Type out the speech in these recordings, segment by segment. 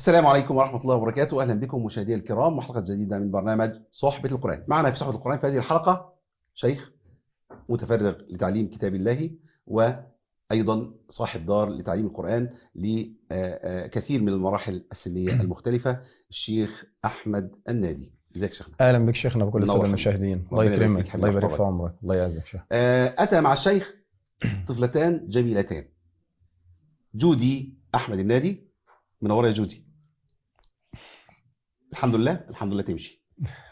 السلام عليكم ورحمة الله وبركاته أهلا بكم مشاهدي الكرام وحلقة جديدة من برنامج صحبة القرآن معنا في صحبة القرآن في هذه الحلقة شيخ متفرغ لتعليم كتاب الله وأيضا صاحب دار لتعليم القرآن لكثير من المراحل السنية المختلفة الشيخ أحمد النادي ازيك شيخنا اهلا بك شيخنا وكل منور الساده حبيبي. المشاهدين الله ربنا يبارك يكرمك فيك، الله يبارك حبيبي في عمرك الله يعزك شيخ آه، أتى مع الشيخ طفلتان جميلتان جودي أحمد النادي منورة يا جودي الحمد لله الحمد لله تمشي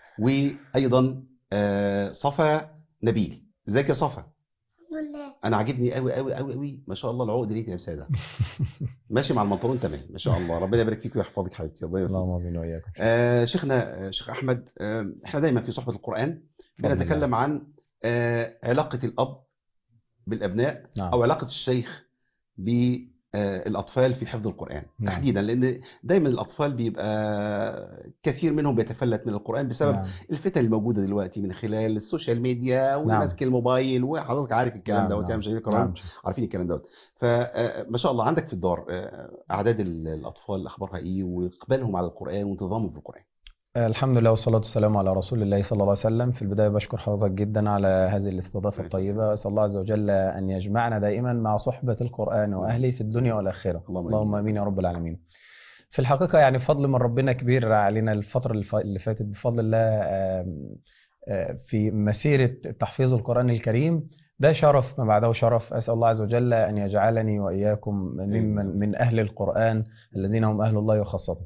وأيضا آه، صفا نبيل ازيك يا صفا لله انا عاجبني قوي قوي قوي قوي ما شاء الله العقد اللي انت لابساه ده ماشي مع البنطلون تمام ما شاء الله ربنا يبارك فيك ويحفظك حبيبتي ربنا يبارك فيك اللهم امين واياكم آه شيخنا آه، شيخ احمد آه احنا دايما في صحبه القران بفضل بنتكلم عن آه علاقه الاب بالابناء نعم. او علاقه الشيخ بالاطفال في حفظ القران نعم. تحديدا لان دايما الاطفال بيبقى كثير منهم بيتفلت من القران بسبب نعم. الفتن الموجوده دلوقتي من خلال السوشيال ميديا نعم. وماسك الموبايل وحضرتك عارف الكلام نعم، دوت نعم. يعني مشاهدينا الكرام نعم. عارفين الكلام دوت فما شاء الله عندك في الدار آه، اعداد ال- الاطفال اخبارها ايه واقبالهم على القران وانتظامهم في القران آه، الحمد لله والصلاة والسلام على رسول الله صلى الله عليه وسلم في البداية بشكر حضرتك جدا على هذه الاستضافة الطيبة أسأل الله عز وجل أن يجمعنا دائما مع صحبة القرآن وأهله في الدنيا والآخرة اللهم آمين. اللهم آمين يا رب العالمين في الحقيقة يعني فضل من ربنا كبير علينا الفترة الف- اللي فاتت بفضل الله آم، آه، في مسيرة تحفيظ القرآن الكريم ده شرف ما بعده شرف أسأل الله عز وجل أن يجعلني وإياكم ممن من أهل القرآن الذين هم أهل الله وخاصته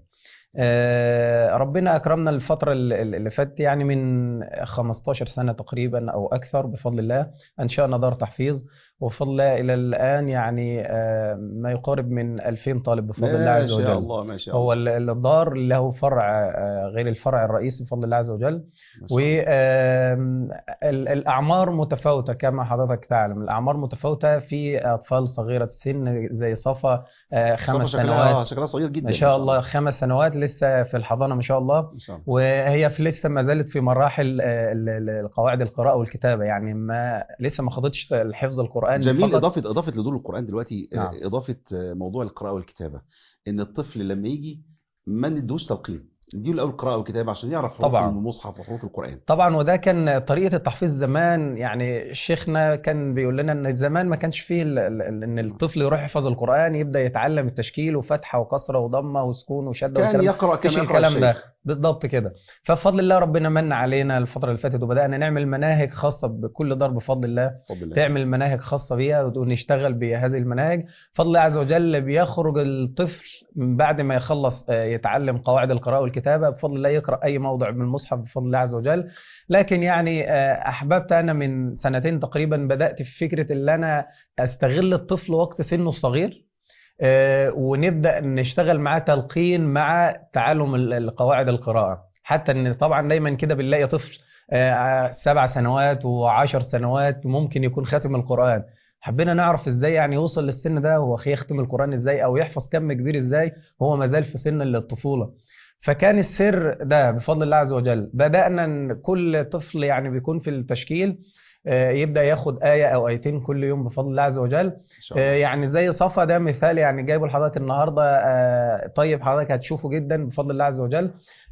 آه، ربنا أكرمنا الفترة ال- ال- اللي فاتت يعني من 15 سنة تقريبا أو أكثر بفضل الله أنشأنا دار تحفيظ وبفضل الله إلى الآن يعني آه، ما يقارب من 2000 طالب بفضل الله ما عز شاء وجل الله ما شاء هو الله ال- الدار له فرع آه، غير الفرع الرئيسي بفضل الله عز وجل ما شاء الله. والأعمار متفاوتة كما حضرتك تعلم الأعمار متفاوتة في أطفال صغيرة السن زي صفا آه، صفا خمس شكلها سنوات آه، شكلها صغير جدا ما شاء الله خمس سنوات لسه في الحضانة ما شاء الله ما شاء الله وهي في لسه ما زالت في مراحل آه، ال- ال- القواعد القراءة والكتابة يعني ما لسه ما خدتش الحفظ القرآن جميل فقط. اضافه اضافه لدور القران دلوقتي آه، نعم. اضافه آه، موضوع القراءه والكتابه ان الطفل لما يجي ما ندوش تلقين نديله الاول قراءه وكتابه عشان يعرف حروف طبعاً. المصحف وحروف القران طبعا وده كان طريقة التحفيظ زمان يعني شيخنا كان بيقول لنا ان زمان ما كانش فيه ال- ال- ان الطفل يروح يحفظ القرآن يبدأ يتعلم التشكيل وفتحة وكسرة وضمة وسكون وشدة كان والكلام يقرا مفيش كما يقرا الكلام ده الشيخ بالضبط كده فبفضل الله ربنا من علينا الفترة اللي فاتت وبدأنا نعمل مناهج خاصة بكل دار بفضل الله بفضل الله تعمل مناهج خاصة بيها ونشتغل بهذه المناهج فضل الله عز وجل بيخرج الطفل من بعد ما يخلص آه، يتعلم قواعد القراءة والكتابة بفضل الله يقرأ أي موضع من المصحف بفضل الله عز وجل لكن يعني آه، أحببت أنا من سنتين تقريبا بدأت في فكرة اللي أنا أستغل الطفل وقت سنه الصغير آه، ونبدأ نشتغل معاه تلقين مع تعلم ال- القواعد القراءة حتى ان طبعا دايما كده بنلاقي طفل آه، سبع سنوات وعشر سنوات ممكن يكون خاتم القرآن حبينا نعرف ازاي يعني يوصل للسن ده هو يختم القرآن ازاي او يحفظ كم كبير ازاي وهو ما زال في سن الطفولة فكان السر ده بفضل الله عز وجل بدأنا ان كل طفل يعني بيكون في التشكيل آه، يبدأ ياخد آية أو آيتين كل يوم بفضل الله عز وجل ما شاء آه، الله يعني زي صفا ده مثال يعني جايبه لحضرتك النهارده آه، طيب حضرتك هتشوفه جدا بفضل الله عز وجل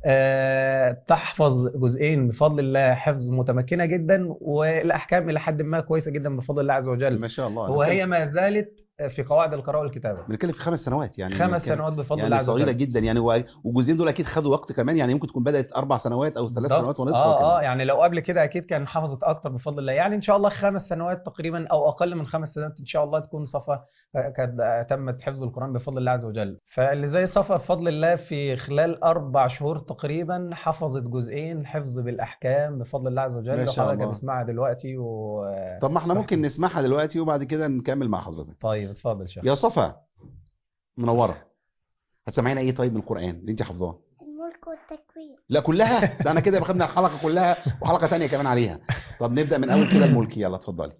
آه، تحفظ جزئين بفضل الله حفظ متمكنه جدا والاحكام الى حد ما كويسه جدا بفضل الله عز وجل ما شاء الله وهي ما زالت في قواعد القراءه والكتابه بنتكلم في خمس سنوات يعني خمس بنتكلم- سنوات بفضل الله يعني عز صغيره وجل جدا يعني و- والجزئين دول اكيد خدوا وقت كمان يعني ممكن تكون بدات اربع سنوات او ثلاث بالضبط. سنوات ونصف اه اه وكده. يعني لو قبل كده اكيد كان حفظت اكتر بفضل الله يعني ان شاء الله خمس سنوات تقريبا او اقل من خمس سنوات ان شاء الله تكون صفا قد تمت حفظ القران بفضل الله عز وجل فاللي زي صفا بفضل الله في خلال اربع شهور تقريبا حفظت جزئين حفظ بالاحكام بفضل الله عز وجل ما شاء وحضرتك الله. هتسمعها دلوقتي و طب ما احنا ممكن نسمعها دلوقتي وبعد كده نكمل مع حضرتك طيب اتفضل شيخ يا صفا منوره هتسمعينا ايه طيب من القران اللي انت حافظاه الملك والتكوين لا كلها ده انا كده خدنا الحلقه كلها وحلقه تانية كمان عليها طب نبدا من اول كده الملك يلا اتفضلي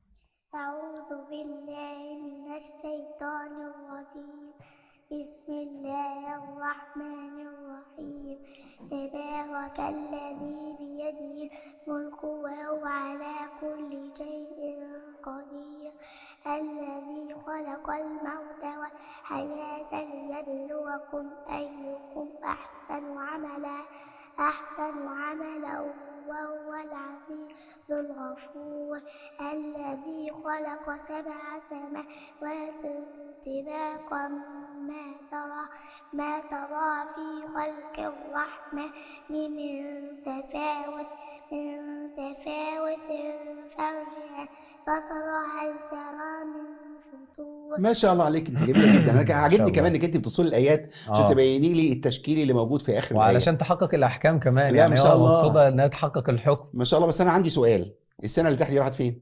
أعوذ بالله من الشيطان الرجيم بسم الله الرحمن الرحيم تبارك الذي بيده الملك وهو على كل شيء قدير الذي خلق الموت حياة ليبلوكم أيكم أحسن عملا أحسن عملا وهو العزيز الغفور الذي خلق سبع سماوات طباقا ما ترى ما ترى في خلق الرحمن من تفاوت من تفاوت فارجع بصر هل ترى من فطور ما شاء الله عليك انت جميله جدا انا كان عاجبني الله. كمان انك انت بتوصلي الايات عشان آه. تبيني لي التشكيل اللي موجود في اخر الايه وعلشان تحقق الاحكام كمان لا، يعني ما شاء هو الله. مقصوده انها تحقق الحكم ما شاء الله بس انا عندي سؤال السنه اللي تحت دي راحت فين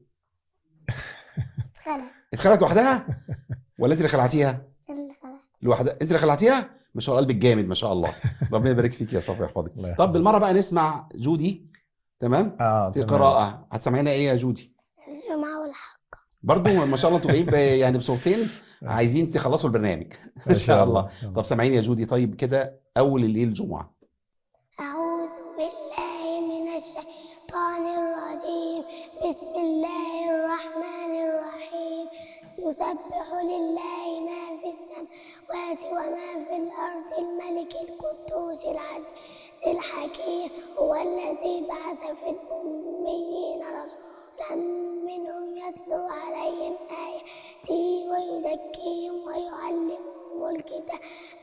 خلق اتخلقت لوحدها ولا انت اللي خلعتيها اللي خلق لوحدها انت اللي خلعتيها ما شاء الله قلبك جامد ما شاء الله ربنا يبارك فيك يا صفا يحفظك الله طب بالمره بقى نسمع جودي تمام اه في تمام. قراءه هتسمعينا ايه يا جودي الجمعة والحق برضو ما شاء الله انتوا جايين ب- يعني بصوتين عايزين تخلصوا البرنامج ما شاء الله طب سامعيني يا جودي طيب كده اول الليل الجمعه أعوذ بالله من الشيطان الرجيم بسم الله الرحمن الرحيم يسبح لله ما في السماوات وما في الأرض الملك القدوس العزيز الحكيم هو الذي بعث في الأميين رسولا منهم يتلو عليهم آياته ويزكيهم ويعلمهم الكتاب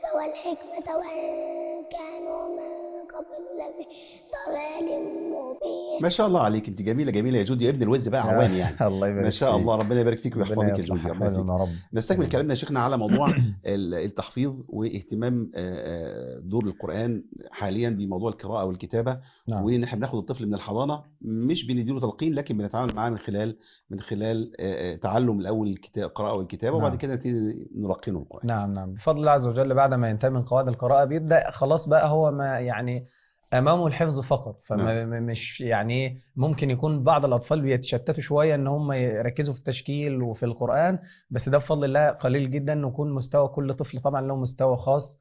والحكمة وإن كانوا من قبل لفي ضلال مبين ما شاء الله عليك انت جميله جميله يا جودي يا ابن الوز بقى عواني يعني الله يبارك ما شاء فيك. الله ربنا يبارك فيك ربنا ويحفظك يا يصلح جودي ربنا أحوالنا يبارك يا رب نستكمل كلامنا يا شيخنا على موضوع ال- التحفيظ واهتمام آه، آه، دور القرآن حاليا بموضوع القراءة والكتابة نعم. وان احنا بناخد الطفل من الحضانة مش بنديله تلقين لكن بنتعامل معاه من خلال من خلال آه، آه، تعلم الاول الكتاب القراءة والكتابة وبعد نعم. كده نبتدي نلقنه القرآن نعم نعم بفضل الله عز وجل بعد ما ينتهي من قواعد القراءة بيبدأ خلاص بقى هو ما يعني أمامه الحفظ فقط فما م- مش يعني ممكن يكون بعض الأطفال بيتشتتوا شوية إن هم يركزوا في التشكيل وفي القرآن بس ده بفضل الله قليل جدا إنه يكون مستوى كل طفل طبعا له مستوى خاص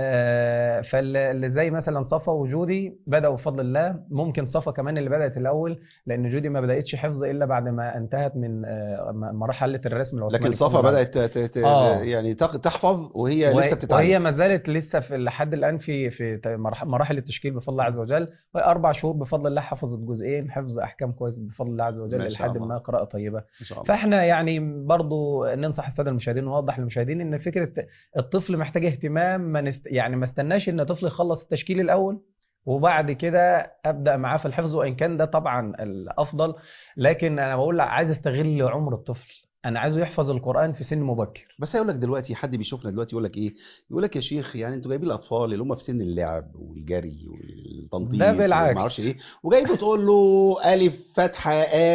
آه، فاللي زي مثلا صفا وجودي بدأوا بفضل الله ممكن صفا كمان اللي بدأت الأول لأن جودي ما بدأتش حفظ إلا بعد ما انتهت من آه، م- مرحلة الرسم العثماني لكن صفا بفضل الله. بدأت ت- ت- ت- آه. يعني تق- تحفظ وهي و- لسه بتتعلم وهي ما زالت لسه في لحد الان في في ت- مرح- مراحل التشكيل بفضل الله عز وجل وهي اربع شهور بفضل الله حفظت جزئين حفظ احكام كويس بفضل الله عز وجل ما شاء لحد الله. ما قراءه طيبه ما شاء الله فاحنا يعني برضو ننصح الساده المشاهدين ونوضح للمشاهدين ان فكره الطفل محتاج اهتمام ما نست... يعني ما استناش ان طفل يخلص التشكيل الاول وبعد كده ابدا معاه في الحفظ وان كان ده طبعا الافضل لكن انا بقول لا، عايز استغل عمر الطفل انا عايزه يحفظ القران في سن مبكر بس هيقول لك دلوقتي حد بيشوفنا دلوقتي يقول لك ايه يقول لك يا شيخ يعني انتوا جايبين الاطفال اللي هم في سن اللعب والجري والتنطيط ده بالعكس. وما اعرفش ايه وجاي بتقول له الف فتحه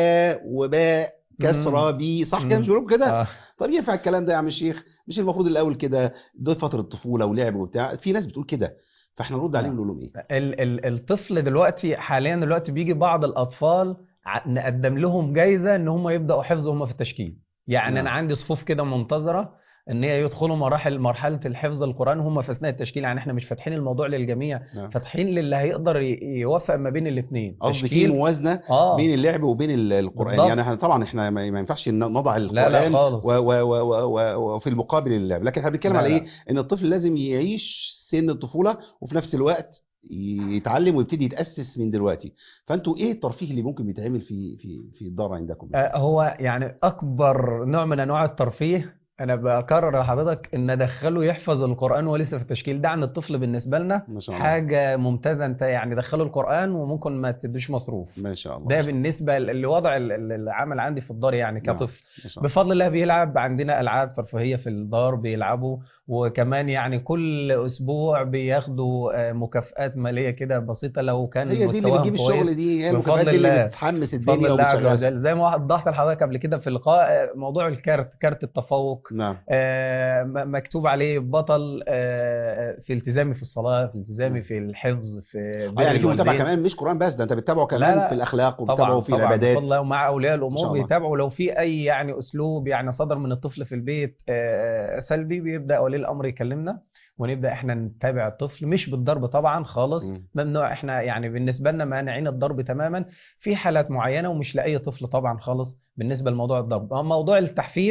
ا وباء كسره بي صح كده مم. مش بيقولوا كده آه. طب ينفع الكلام ده يا عم الشيخ مش المفروض الاول كده ده فتره طفوله ولعب وبتاع في ناس بتقول كده فاحنا نرد عليهم نقول لهم ايه ال ال الطفل دلوقتي حاليا دلوقتي بيجي بعض الاطفال ع- نقدم لهم جايزه ان هم يبداوا حفظ هم في التشكيل يعني نعم. انا عندي صفوف كده منتظره ان هي يدخلوا مراحل مرحله الحفظ القران هم في اثناء التشكيل يعني احنا مش فاتحين الموضوع للجميع نعم. فاتحين للي هيقدر ي- يوفق ما بين الاثنين قصدي في موازنه اه بين اللعب وبين ال- القران بالضبط. يعني احنا طبعا احنا ما ما ينفعش ن- نضع لا لا القران خالص و و و و و وفي المقابل اللعب لكن احنا بنتكلم لا على لا. ايه ان الطفل لازم يعيش سن الطفوله وفي نفس الوقت يتعلم ويبتدي يتاسس من دلوقتي فانتوا ايه الترفيه اللي ممكن بيتعمل في في في الدار عندكم آه، هو يعني اكبر نوع من انواع الترفيه انا بكرر لحضرتك ان ادخله يحفظ القران ولسه في التشكيل ده عن الطفل بالنسبه لنا ما شاء الله حاجه ممتازه انت يعني دخله القران وممكن ما تدوش مصروف ما شاء الله ده بالنسبه لوضع ال- ال- العمل عندي في الدار يعني نعم. كطفل ما شاء الله بفضل الله بيلعب عندنا العاب ترفيهيه في الدار بيلعبوا وكمان يعني كل اسبوع بياخدوا آه، مكافآت ماليه كده بسيطه لو كان هي دي اللي مستواهم بتجيب كويس. الشغل دي هي بفضل المكافآت دي اللي الله. بتحمس بفضل الدنيا الله عز وبتشغلها وجل زي ما وضحت لحضرتك قبل كده في اللقاء آه، موضوع الكارت كارت التفوق نعم آه، م- مكتوب عليه بطل آه، في التزامي في الصلاة في التزامي في الحفظ في اه بر يعني في متابعه الوالدين. كمان مش قران بس ده انت بتتابعه لا، كمان لا. في الاخلاق طبعا وبتتابعه في طبعا العبادات بفضل الله ومع اولياء ما شاء الامور الله. بيتابعوا لو في اي يعني اسلوب يعني صدر من الطفل في البيت آه، سلبي بيبدا ولي الامر يكلمنا ونبدا احنا نتابع الطفل مش بالضرب طبعا خالص مم. ممنوع احنا يعني بالنسبه لنا مانعين الضرب تماما في حالات معينه ومش لاي طفل طبعا خالص بالنسبه لموضوع الضرب أما موضوع التحفيز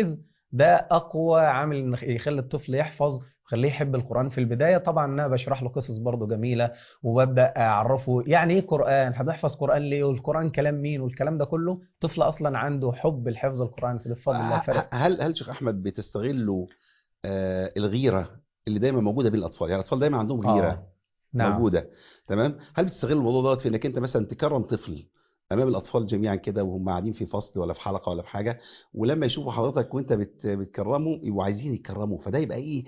ده اقوى عامل إن يخلي الطفل يحفظ خليه يحب القرآن في البداية طبعا أنا بشرح له قصص برضه جميلة وببدأ أعرفه يعني إيه قرآن هنحفظ قرآن ليه والقرآن كلام مين والكلام ده كله طفل أصلا عنده حب الحفظ القرآن في بفضل الله فرق هل هل شيخ احمد بتستغلوا آه، الغيره اللي دايما موجوده بين الاطفال يعني الاطفال دايما عندهم غيره آه. نعم موجوده تمام هل بتستغل الموضوع دوت في انك انت مثلا تكرم طفل امام الاطفال جميعا كده وهم قاعدين في فصل ولا في حلقه ولا في حاجه ولما يشوفوا حضرتك وانت بت بتكرمه يبقوا عايزين يكرموا فده يبقى ايه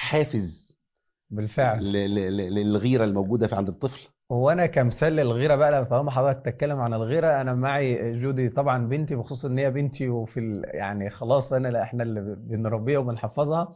حافز بالفعل ل- ل- ل- للغيره الموجوده في عند الطفل وانا كمثال للغيره بقى لما طالما حضرتك تتكلم عن الغيره انا معي جودي طبعا بنتي بخصوص ان هي بنتي وفي ال... يعني خلاص انا لا احنا اللي بنربيها وبنحفظها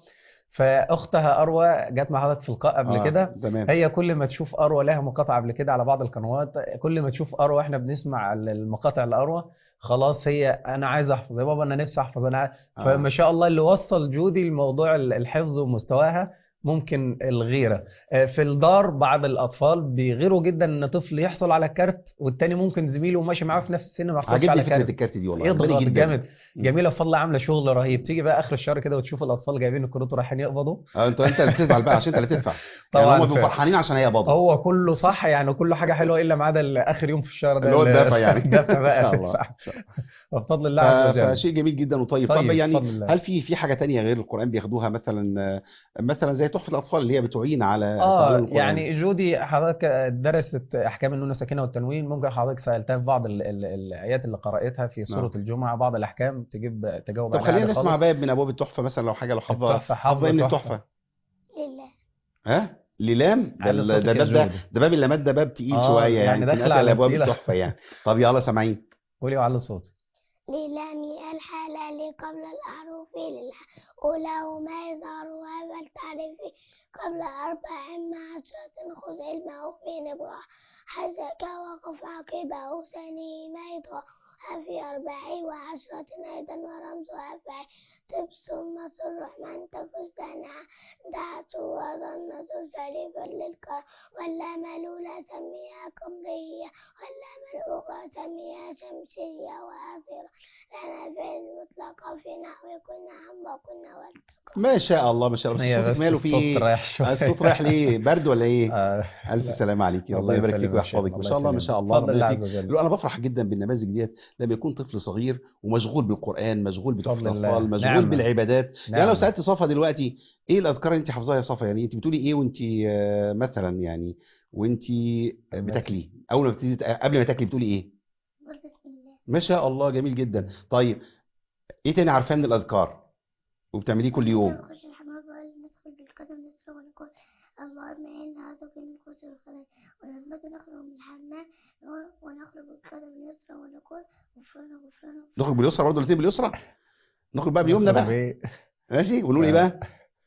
فاختها اروى جت مع حضرتك في لقاء قبل آه، كده تمام هي كل ما تشوف اروى لها مقاطعه قبل كده على بعض القنوات كل ما تشوف اروى احنا بنسمع المقاطع لاروى خلاص هي انا عايز احفظ يا بابا انا نفسي احفظ انا عايز. آه. فما شاء الله اللي وصل جودي لموضوع الحفظ ومستواها ممكن الغيره آه، في الدار بعض الاطفال بيغيروا جدا ان طفل يحصل على كارت والتاني ممكن زميله ماشي معاه في نفس السن ما يحصلش عاجبني على فكره كارت الكارت دي والله عجباني يضغط جدا جامد جميله بفضل الله عامله شغل رهيب تيجي بقى اخر الشهر كده وتشوف الاطفال جايبين الكروت ورايحين يقبضوا اه انت انت اللي بتزعل بقى عشان انت اللي تدفع يعني طبعا هم بيبقوا فعلا. فرحانين عشان هي بابا هو كله صح يعني كله حاجه حلوه الا ما عدا ال- اخر يوم في الشهر ده اللي هو ال- الدفع يعني الدفع بقى ان شاء الله تدفع. إن شاء الله. بفضل الله عز ف- وجل فشيء جميل جدا وطيب طيب طب يعني بفضل الله. هل في في حاجه تانية غير القران بياخدوها مثلا آه، مثلا زي تحفه الاطفال اللي هي بتعين على اه تعلم القران يعني جودي حضرتك درست احكام النون الساكنه والتنوين ممكن حضرتك سالتها في بعض ال- ال- الايات اللي قراتها في سوره نعم. الجمعه بعض الاحكام تجيب تجاوب طب عليها خلينا عادي نسمع خالص. باب من ابواب التحفه مثلا لو حاجه لو حافظه التحفه حافظه ايه من حافظه التحفه لله ها للام ده على ال- صوتك ده يا باب ده جودي. ده باب اللامات ده باب تقيل آه، شويه يعني يعني داخل يمكن على اتقل ابواب تقيلة. التحفه يعني طب يلا سامعين قولي وعلى صوتي للام الحلال قبل الأعروف للأولى وما يظهر هذا التعريف قبل أربع مع عشرة خذ علمه من إبراء حزك وقف عقبه سني ما يطغى في أربع وعشرة أيضا ورمزها فعل تبسم مصر الرحمن تفستنا دعت وظنة شريفا للكرم واللام الأولى سميها قمرية واللام الأخرى سميها شمسية وآخرة لنا في المطلقة في نحو كنا عم وكنا والتقى ما شاء الله ما شاء الله بس هي صوتك بس ماله فيه الصوت ايه رايح شويه الصوت رايح ليه برد ولا ايه آه، الف لا. سلامه عليك الله ربنا يبارك فيك يسلمك يا ويحفظك شيخ، ما الله شاء الله ما يسلمك. شاء الله بفضل ربنا الله يبارك عز وجل. لو انا بفرح جدا بالنماذج ديت لما يكون طفل صغير ومشغول بالقران مشغول بتحفه بفضل الله. الاطفال مشغول نعمة. بالعبادات يعني لو نعم. سالت صفا دلوقتي ايه الاذكار اللي انت حافظاها يا صفا يعني انت بتقولي ايه وانت آه، مثلا يعني وانت آه، بتاكلي اول ما بتبتدي قبل ما تاكلي بتقولي ايه بسم الله ما شاء الله جميل جدا طيب ايه تاني عارفاه من الاذكار وبتعمليه كل يوم نخش الحمام ولا ندخل بالقدم نسرى ونقول اللهم إنا هذا في النفوس والخلايا ولما نخرج من الحمام ونخرج بالقدم نسرى ونقول غفرنا غفرنا نخرج باليسرى برضه الاثنين باليسرى نخرج بقى بيومنا بقى بإيه؟ ماشي ونقول ايه آه. بقى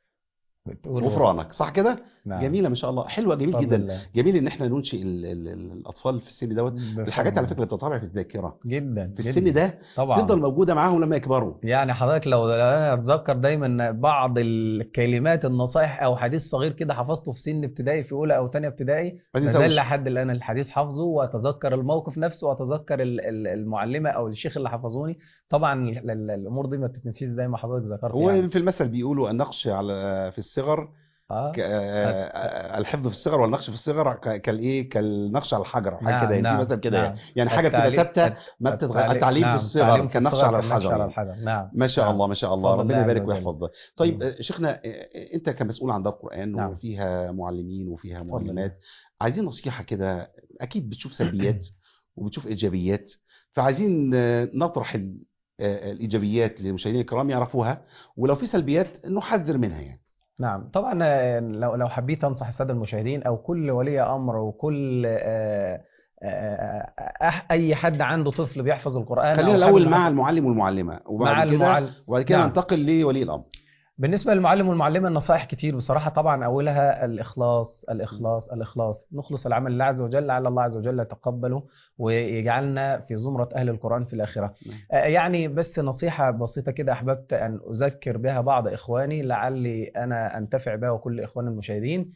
بتقول غفرانك صح كده نعم. جميله ما شاء الله حلوه جميل بفضل جدا الله. جميل ان احنا ننشئ ال ال ال الاطفال في السن دوت بفضل الحاجات على الله. فكره بتطابع في الذاكره جدا في جدا. السن ده طبعا تفضل موجوده معاهم لما يكبروا يعني حضرتك لو لو انا اتذكر دايما بعض الكلمات النصائح او حديث صغير كده حفظته في سن ابتدائي في اولى او ثانيه ابتدائي ما ما زال تنساوش لحد الان الحديث حافظه واتذكر الموقف نفسه واتذكر ال- ال- المعلمه او الشيخ اللي حفظوني طبعا ال- ال- الامور دي ما بتتنسيش زي ما حضرتك ذكرت هو يعني في المثل بيقولوا النقش على في الصغر اه ك- آه، الحفظ في الصغر والنقش في الصغر ك- كالايه كالنقش على الحجر حاجه نعم، كده يعني نعم، في مثل كده نعم. يعني يعني حاجه بتبقى التعليم- ثابته ما بتتغير التعليم في نعم، الصغر التعليم في كالنقش الصغر على كالنقش الحجر على يعني. الحجر نعم ما شاء نعم. الله ما شاء الله بفضل ربنا الله يبارك عز وجل. ويحفظ طيب مم. آه، شيخنا آه، انت كمسؤول عن دار القران نعم. وفيها معلمين وفيها بفضل الله. معلمات عايزين نصيحه كده اكيد بتشوف سلبيات وبتشوف ايجابيات فعايزين آه، نطرح ال- آه، الايجابيات للمشاهدين الكرام يعرفوها ولو في سلبيات نحذر منها يعني نعم طبعا آه، لو لو حبيت انصح الساده المشاهدين او كل ولي امر وكل آه، آه، آه، اي حد عنده طفل بيحفظ القران خلينا أو الاول حابب مع يحفظ- المعلم والمعلمه مع وبعد كده المعلم وبعد كده نعم. ننتقل لولي الامر بالنسبة للمعلم والمعلمة النصائح كتير بصراحة طبعا أولها الإخلاص الإخلاص الإخلاص نخلص العمل لله عز وجل لعل الله عز وجل يتقبله ويجعلنا في زمرة أهل القرآن في الآخرة نعم. آه، يعني بس نصيحة بسيطة كده أحببت أن أذكر بها بعض إخواني لعلي أنا أنتفع بها وكل إخوان المشاهدين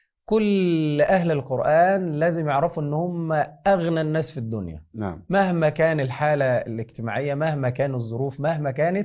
كل أهل القرآن لازم يعرفوا أن هم أغنى الناس في الدنيا نعم مهما كان الحالة الاجتماعية مهما كان الظروف مهما كانت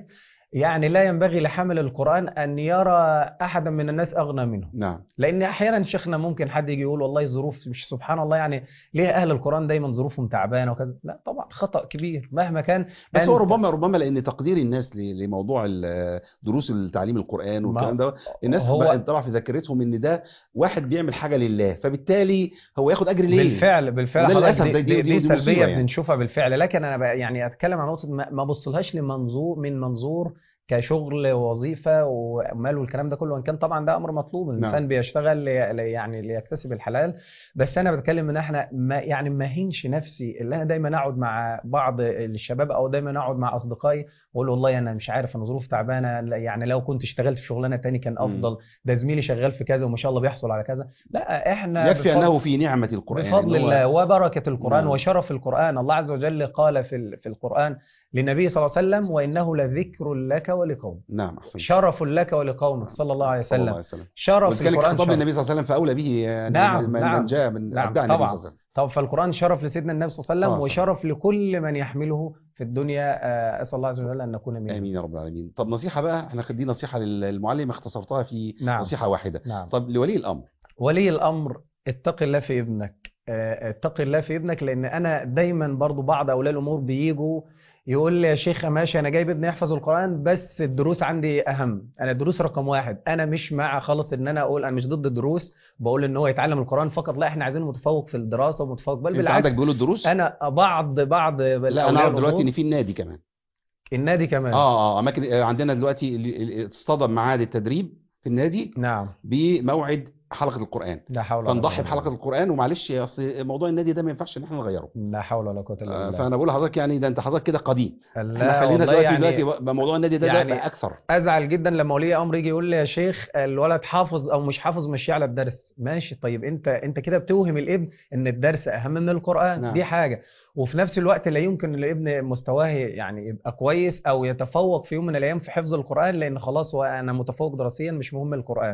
يعني لا ينبغي لحامل القرآن أن يرى أحدا من الناس أغنى منه نعم لأن أحيانا شيخنا ممكن حد يجي يقول والله ظروف مش سبحان الله يعني ليه أهل القرآن دايما ظروفهم تعبانة وكذا لا طبعا خطأ كبير مهما كان بس هو أنت- ربما ربما لان تقدير الناس ل- لموضوع ال- دروس التعليم القران والكلام ده الناس هو- بقى طبعا في ذاكرتهم ان ده واحد بيعمل حاجه لله فبالتالي هو ياخد اجر ليه بالفعل بالفعل وده حضرتك للأسف دي, ده- دي- دي, دي- دي دي مصيبة سلبيه يعني. بنشوفها بالفعل لكن انا بقى يعني اتكلم عن نقطه ما ما بصلهاش لمنظور من منظور كشغل ووظيفه ومال والكلام ده كله وان كان طبعا ده امر مطلوب الانسان نعم. بيشتغل لي لي- يعني ليكتسب الحلال بس انا بتكلم ان احنا ما يعني ما هينش نفسي اللي انا دايما اقعد مع بعض الشباب او دايما اقعد مع اصدقائي واقول والله انا مش عارف انا ظروف تعبانه لا- يعني لو كنت اشتغلت في شغلانه تاني كان افضل ده زميلي شغال في كذا وما شاء الله بيحصل على كذا لا احنا يكفي بفضل- انه في نعمه القران بفضل إن هو- الله وبركة القرآن نعم. وشرف القرآن الله عز وجل قال في ال- في القرآن للنبي صلى الله عليه وسلم وإنه لذكر لك ولقومك نعم احسن شرف لك ولقومك صلى الله عليه صلى الله وسلم عليه وسلم شرف وكان القرآن خطاب شرف. للنبي صلى الله عليه وسلم فاولى به يعني نعم، من, نعم. من جاء من نعم، اتباع النبي طبعا. صلى الله عليه وسلم طب فالقرآن شرف لسيدنا النبي صلى الله عليه صلى الله وسلم عليه وشرف لكل من يحمله في الدنيا آه، أسأل الله عز وجل أن نكون منهم امين يا رب العالمين طب نصيحه بقى احنا دي نصيحه للمعلم اختصرتها في نعم. نصيحه واحده نعم طب لولي الامر ولي الامر اتق الله في ابنك آه، اتق الله في ابنك لان انا دايما برضو بعض اولياء الامور بيجوا يقول لي يا شيخ ماشي انا جايب ابني يحفظ القران بس الدروس عندي اهم انا الدروس رقم واحد انا مش مع خالص ان انا اقول انا مش ضد الدروس بقول ان هو يتعلم القران فقط لا احنا عايزين متفوق في الدراسه ومتفوق بل انت بالعكس عندك بيقولوا الدروس انا بعض بعض لا انا أولياء اعرف دلوقتي الأمور- ان في النادي كمان النادي كمان اه اه اماكن آه، عندنا دلوقتي ال- ال- اصطدم ميعاد التدريب في النادي نعم بموعد حلقه القران لا حول ولا فنضحي قوة بحلقه القران ومعلش يا اصل موضوع النادي ده ما ينفعش ان احنا نغيره لا حول ولا قوه الا آه، بالله فانا بقول لحضرتك يعني ده انت حضرتك كده قديم احنا لا خلينا والله دلوقتي يعني دلوقتي بقى موضوع النادي ده, يعني ده بقى اكثر ازعل جدا لما ولي امر يجي يقول لي يا شيخ الولد حافظ او مش حافظ مشي على الدرس ماشي طيب انت انت كده بتوهم الابن ان الدرس اهم من القران نعم. دي حاجه وفي نفس الوقت لا يمكن الابن مستواه يعني يبقى كويس او يتفوق في يوم من الايام في حفظ القران لان خلاص هو انا متفوق دراسيا مش مهم القران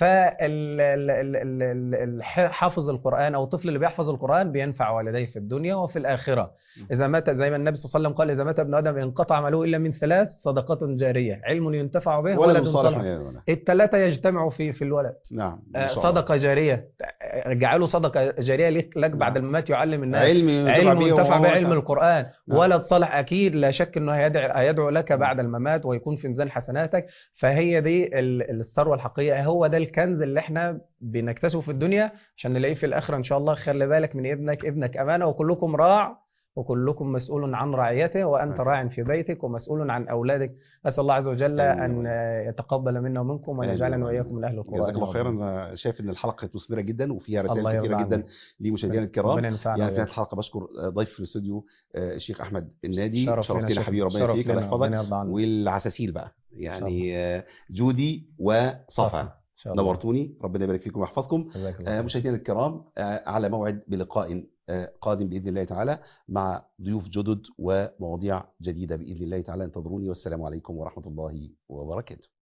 فحافظ القران او الطفل اللي بيحفظ القران بينفع والديه في الدنيا وفي الاخره اذا مات زي ما النبي صلى الله عليه وسلم قال اذا مات ابن ادم انقطع عمله الا من ثلاث صدقه جاريه علم ينتفع به ولد ولد صالح صالح ولا- الثلاثه يجتمعوا في في الولد نعم آه، ما شاء الله. صدقه جاريه جعله صدقه جاريه لك لك بعد نعم. الممات يعلم الناس علم ينتفع علم به ينتفع وهو- بعلم القرآن نعم. ولد صالح أكيد لا شك أنه هيدعو, هيدعو لك بعد الممات ويكون في ميزان حسناتك فهي دي ال- الثروة الحقيقية هو ده الكنز اللي احنا بنكتسبه في الدنيا عشان نلاقيه في الآخرة إن شاء الله خلي بالك من ابنك ابنك أمانة وكلكم راع وكلكم مسؤول عن رعيته وأنت نعم. راع في بيتك ومسؤول عن أولادك أسأل الله عز وجل آمين. أن يتقبل منا ومنكم وأن يجعلنا آمين. وإياكم من أهل القرآن جزاك الله خيرا انا شايف ان الحلقه كانت مثمره جدا وفيها الله رسائل يرضى كثيره جدا عنك. لمشاهدينا الكرام ربنا ينفعنا يعني في نهايه وإياكم. الحلقه بشكر ضيف في الاستوديو آه، الشيخ احمد النادي شرف لنا شرفتنا شيخ. حبيبي ربنا شرف يوفقك الله لنا، يحفظك ربنا يرضى عنك. والعساسيل بقى يعني آه، جودي وصفا إن شاء الله. نورتوني ربنا يبارك فيكم ويحفظكم جزاك الله آه، خير. مشاهدينا الكرام آه، على موعد بلقاء آه، قادم باذن الله تعالى مع ضيوف جدد ومواضيع جديده باذن الله تعالى انتظروني والسلام عليكم ورحمه الله وبركاته